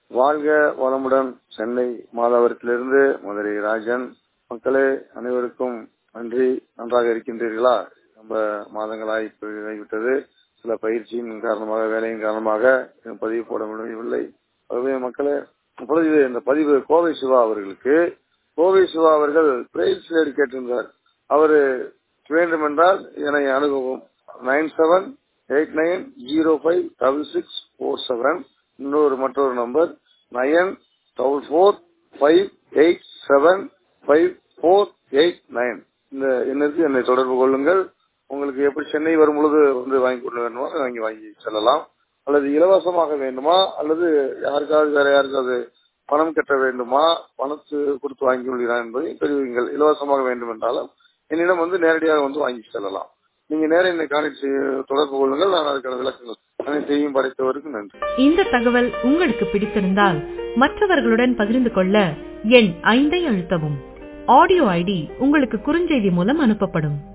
வாழ்க வளமுடன் சென்னை மாதவரத்திலிருந்து மதுரை ராஜன் மக்களே அனைவருக்கும் நன்றி நன்றாக இருக்கின்றீர்களா ரொம்ப மாதங்களாய் ஆகிவிட்டது சில பயிற்சியின் காரணமாக வேலையின் காரணமாக பதிவு போட முடியவில்லை ஆகவே மக்களே இப்பொழுது இந்த பதிவு கோவை சிவா அவர்களுக்கு கோவை சிவா அவர்கள் பிரைஸ் கேட்டிருந்தார் அவரு வேண்டுமென்றால் என்னை அணுகவும் nine seven eight nine zero five double six four seven இன்னொரு மற்றொரு number nine double four five eight seven five four eight nine இந்த எண்ணிற்கு என்னை தொடர்பு கொள்ளுங்கள் உங்களுக்கு எப்படி சென்னை வரும் பொழுது வந்து வாங்கி கொண்டு வேணுமோ வாங்கி வாங்கி செல்லலாம் அல்லது இலவசமாக வேண்டுமா அல்லது யாருக்காவது வேற யாருக்காவது பணம் கட்ட வேண்டுமா பணத்து கொடுத்து வாங்கி கொள்கிறான் என்பதை தெரிவிங்கள் இலவசமாக வேண்டும் என்றாலும் என்னிடம் வந்து நேரடியாக வந்து வாங்கி செல்லலாம் நீங்க நேரம் என்னை கான்டெக்ட் தொடர்பு கொள்ளுங்கள் நான் அதுக்கான விளக்கங்கள் அனைத்தையும் படைத்தவருக்கு நன்றி இந்த தகவல் உங்களுக்கு பிடித்திருந்தால் மற்றவர்களுடன் பகிர்ந்து கொள்ள எண் ஐந்தை அழுத்தவும் ஆடியோ ஐடி உங்களுக்கு குறுஞ்செய்தி மூலம் அனுப்பப்படும்